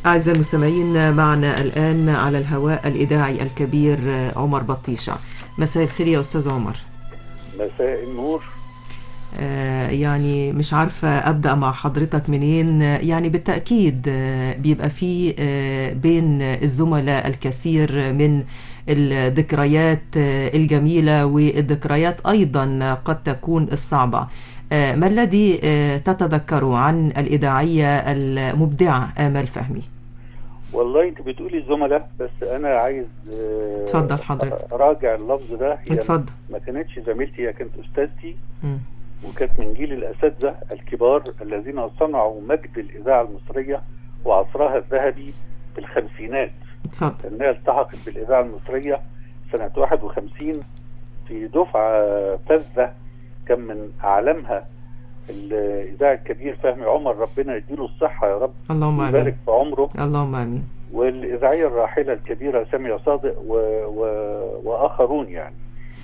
أعزائي المستمعين معنا الآن على الهواء الإذاعي الكبير عمر بطيشة مساء الخير يا أستاذ عمر مساء النور آه، يعني مش عارفة أبدأ مع حضرتك منين يعني بالتأكيد آه، بيبقى في آه، بين الزملاء الكثير من الذكريات آه، الجميلة والذكريات أيضا قد تكون الصعبة آه، ما الذي آه، تتذكره عن الإذاعية المبدعة آمال فهمي والله انت بتقولي الزملاء بس انا عايز آه، اتفضل حضرتك. اراجع اللفظ ده هي اتفضل ما كانتش زميلتي هي كانت استاذتي مم. وكانت من جيل الاساتذه الكبار الذين صنعوا مجد الاذاعه المصريه وعصرها الذهبي في الخمسينات اتفضل انها التحقت بالاذاعه المصريه سنه 51 في دفعه فذه كان من اعلامها الاذاعي الكبير فهمي عمر ربنا يديله الصحه يا رب اللهم ويبارك آمين في عمره اللهم آمين والاذاعيه الراحله الكبيره ساميه صادق و... و... واخرون يعني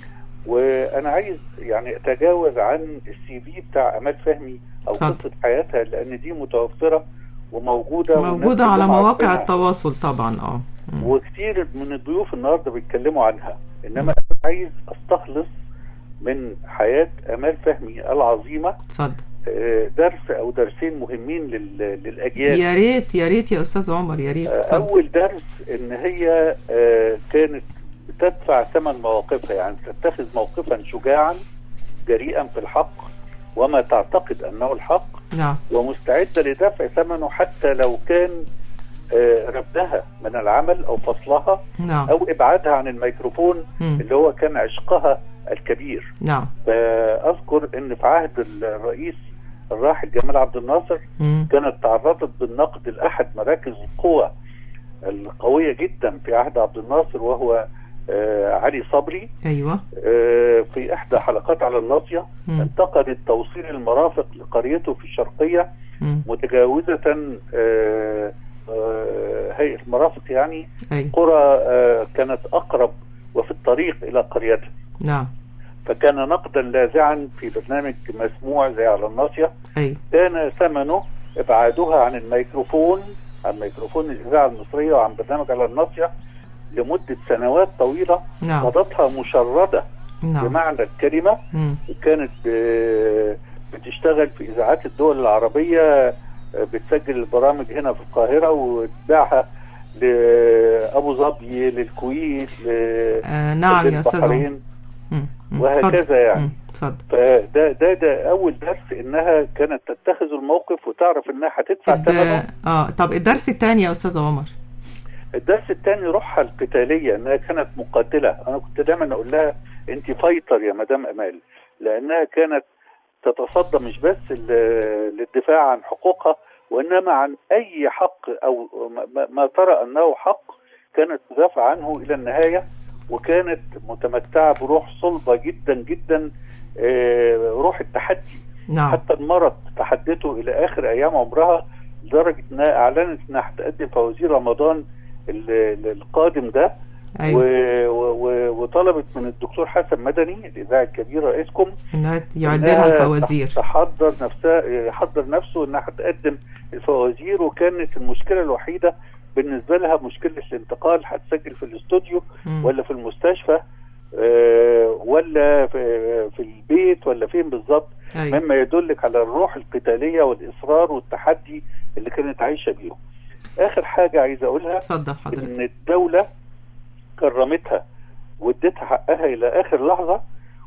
وانا عايز يعني اتجاوز عن السي في بتاع امال فهمي او اتفضل. قصه حياتها لان دي متوفره وموجوده والناس موجودة على كلهم مواقع عارفينها. التواصل طبعا اه مم. وكتير من الضيوف النهارده بيتكلموا عنها انما انا عايز استخلص من حياه امال فهمي العظيمه اتفضل آه، درس او درسين مهمين لل... للاجيال يا ريت يا ريت يا أستاذ عمر يا ريت آه، اتفضل اول درس ان هي آه، كانت بتدفع ثمن مواقفها يعني تتخذ موقفا شجاعا جريئا في الحق وما تعتقد انه الحق نعم ومستعده لدفع ثمنه حتى لو كان آه، رفضها من العمل او فصلها نعم او ابعادها عن الميكروفون مم. اللي هو كان عشقها الكبير نعم فاذكر ان في عهد الرئيس الراحل جمال عبد الناصر مم. كانت تعرضت بالنقد لاحد مراكز القوى القويه جدا في عهد عبد الناصر وهو آه، علي صبري أيوة آه، في احدى حلقات على الناصيه مم. انتقدت توصيل المرافق لقريته في الشرقيه مم. متجاوزه آه، آه، هيئه المرافق يعني أيوة قرى آه، كانت اقرب وفي الطريق الى قريتها نعم فكان نقدا لاذعا في برنامج مسموع زي على الناصيه أيوة كان ثمنه ابعادها عن الميكروفون عن ميكروفون الاذاعه المصريه وعن برنامج على الناصيه لمده سنوات طويله نعم قضتها مشرده نعم بمعنى الكلمه مم. وكانت ب- بتشتغل في اذاعات الدول العربيه آه، بتسجل البرامج هنا في القاهره وتباعها لابو ظبي للكويت آه نعم يا أستاذ عمر للبحرين مم. مم. وهكذا اتفضل. يعني. مم. اتفضل فده ده ده اول درس انها كانت تتخذ الموقف وتعرف انها هتدفع ثمنه الد- اه طب الدرس الثاني يا أستاذ عمر الدرس الثاني روحها القتاليه انها كانت مقاتله انا كنت دايما اقول لها انت فايتر يا مدام امال لانها كانت تتصدى مش بس ل- للدفاع عن حقوقها وانما عن اي حق او ما- ما ترى انه حق كانت تدافع عنه الى النهايه وكانت متمتعه بروح صلبه جدا جدا آه، روح التحدي نعم حتى المرض تحدته الى اخر ايام عمرها لدرجه انها اعلنت انها هتقدم فوازير رمضان ال- ال- القادم ده أيوة و- و- و- وطلبت من الدكتور حسن مدني الاذاعي الكبير رئيسكم إنها يعد لها إنها الفوازير تحضر نفسها يحضر نفسه انها هتقدم الفوازير وكانت المشكله الوحيده بالنسبه لها مشكله الانتقال هتسجل في الاستوديو مم. ولا في المستشفى آه، ولا في في البيت ولا فين بالظبط أيوة مما يدلك على الروح القتاليه والاصرار والتحدي اللي كانت عايشه بيهم. اخر حاجه عايز اقولها اتفضل حضرتك ان الدوله كرمتها واديتها حقها الى اخر لحظه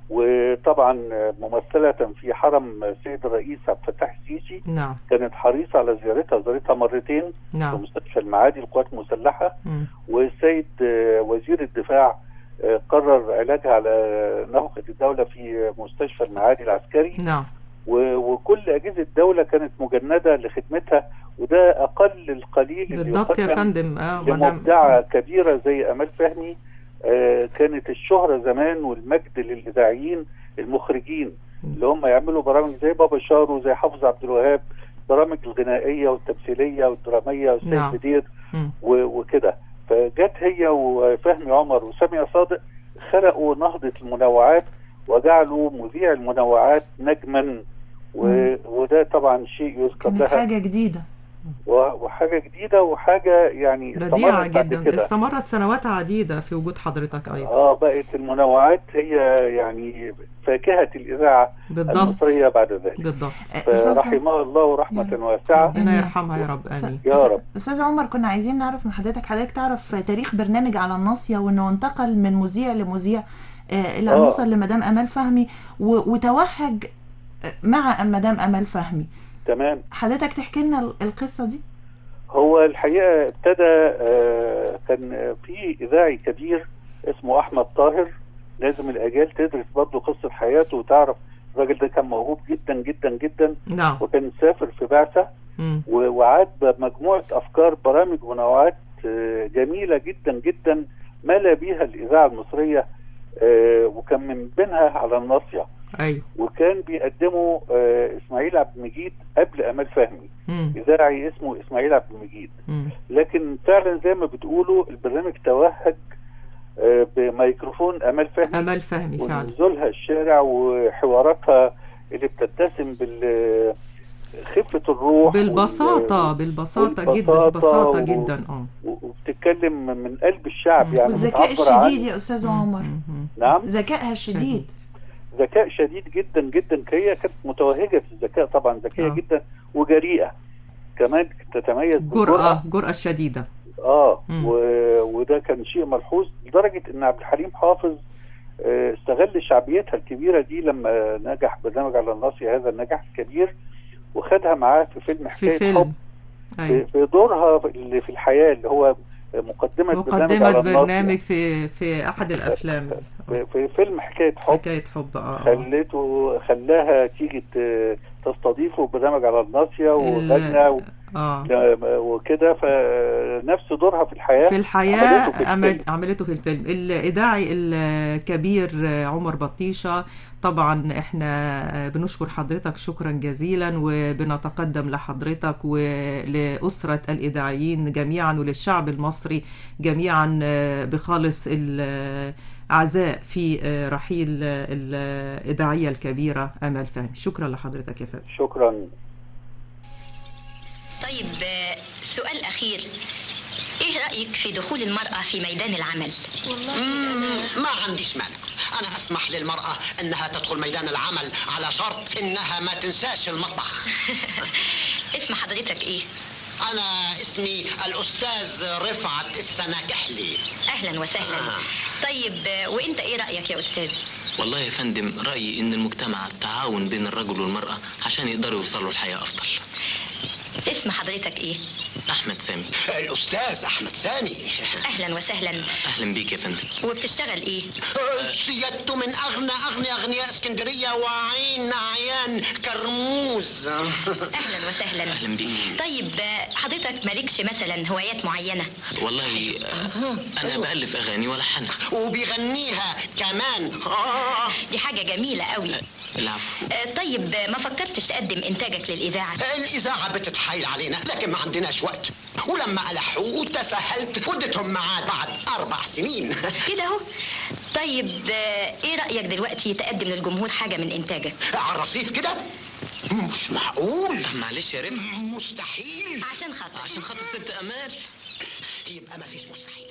وطبعا ممثله في حرم السيد الرئيس عبد الفتاح السيسي نعم كانت حريصه على زيارتها زارتها مرتين في نعم مستشفى المعادي للقوات المسلحه مم. والسيد آه، وزير الدفاع آه، قرر علاجها على نفقه الدوله في مستشفى المعادي العسكري نعم و- وكل اجهزه الدوله كانت مجنده لخدمتها وده اقل القليل اللي بالضبط يا يقدم فندم اه مدام لمبدعه كبيره زي امال فهمي آه، كانت الشهره زمان والمجد للاذاعيين المخرجين اللي هم يعملوا برامج زي بابا شارو زي حافظ عبد الوهاب برامج الغنائيه والتمثيليه والدراميه والسيد نعم. بدير مم. و- وكده فجت هي وفهمي عمر وسامية صادق خلقوا نهضة المنوعات وجعلوا مذيع المنوعات نجما و... مم. وده طبعا شيء يذكر كانت لها حاجة جديدة و- وحاجه جديده وحاجه يعني بديعة استمرت بعد جدا كده استمرت سنوات عديدة في وجود حضرتك أيضا اه بقت المنوعات هي يعني فاكهه الاذاعه بالضبط المصريه بعد ذلك بالضبط أستاذ فرحمها الله رحمه واسعه ربنا يرحمها يا رب آمين يا رب استاذ عمر كنا عايزين نعرف من حضرتك حضرتك تعرف تاريخ برنامج على الناصيه وانه انتقل من مذيع لمذيع آه، الى ان آه. وصل لمدام امال فهمي و- وتوهج آه، مع مدام امال فهمي تمام حضرتك تحكي لنا ال- القصه دي هو الحقيقه ابتدى آه كان في اذاعي كبير اسمه احمد طاهر لازم الاجيال تدرس برضه قصه حياته وتعرف الراجل ده كان موهوب جدا جدا جدا نعم وكان مسافر في بعثه مم. و- وعاد بمجموعه افكار برامج ونوعات آه، جميله جدا جدا ملا بيها الاذاعه المصريه آه، وكان من بينها على الناصيه أيوه وكان بيقدمه آه، اسماعيل عبد المجيد قبل امال فهمي مم. اذاعي اسمه اسماعيل عبد المجيد مم. لكن فعلا زي ما بتقولوا البرنامج توهج آه، بميكروفون امال فهمي أمل فهمي فعلا ونزولها الشارع وحواراتها اللي بتتسم بال خفة الروح بالبساطة وال- بالبساطة والبساطة جدا ببساطة و- جدا اه و- وبتتكلم من قلب الشعب يعني والذكاء بتعبر عن- الشديد يا استاذ عمر مم. مم. نعم ذكائها الشديد ذكاء شديد جدا جدا هي كانت متوهجة في الذكاء طبعا ذكية آه. جدا وجريئة كمان تتميز بالجرأة. جرأة جرأة شديدة اه مم. و... وده كان شيء ملحوظ لدرجه ان عبد الحليم حافظ آه، استغل شعبيتها الكبيره دي لما نجح برنامج على الناصيه هذا النجاح الكبير وخدها معاه في فيلم في حكايه فيلم حب في, أيوه في دورها اللي في الحياه اللي هو مقدمه برنامج مقدمة على الناصيه برنامج في في أحد الأفلام في, في فيلم حكايه حب حكاية حب اه آه. خليته خلاها تيجي ت- تستضيفه برنامج على الناصيه وغنى و- اه وكده فنفس دورها في الحياه في الحياة عملته في عمل- الفيلم. عملته في الفيلم الإذاعي الكبير عمر بطيشة طبعا احنا بنشكر حضرتك شكرا جزيلا وبنتقدم لحضرتك ولأسرة الإذاعيين جميعا وللشعب المصري جميعا بخالص العزاء في رحيل الإذاعية الكبيرة أمل فهمي شكرا لحضرتك يا فندم شكرا طيب آه، سؤال أخير إيه رأيك في دخول المرأة في ميدان العمل؟ مم، ما عنديش مانع انا اسمح للمرأة انها تدخل ميدان العمل على شرط انها ما تنساش المطبخ اسم حضرتك إيه؟ انا اسمي الاستاذ رفعت السناكحلي أهلا وسهلا آه. طيب آه، وإنت إيه رأيك يا أستاذ؟ والله يا فندم رأيي إن المجتمع تعاون بين الرجل والمرأة عشان يقدروا يوصلوا لحياة أفضل اسم حضرتك إيه؟ أحمد سامي الاستاذ احمد سامي أهلا وسهلا أهلا بيك يا فندم وبتشتغل إيه؟ سيادته من اغنى اغنى اغنياء اسكندريه وعين عيان كرموز أهلا وسهلا أهلا بيك طيب آه، حضرتك مالكش مثلا هوايات معينة؟ والله آه، أنا بألف أغاني وألحنها وبيغنيها كمان آه. دي حاجة جميلة قوي العفو آه، طيب آه، ما فكرتش تقدم إنتاجك للإذاعة؟ الإذاعة بتتحايل علينا لكن ما عندناش وقت ولما ألحوا تساهلت وديتهم معاد بعد أربع سنين كده اهو طيب آه، ايه رأيك دلوقتي تقدم للجمهور حاجة من انتاجك على الرصيف كده مش معقول معلش يا رفع مستحيل عشان خاطر عشان خاطر ست أمال يبقى ما فيش مستحيل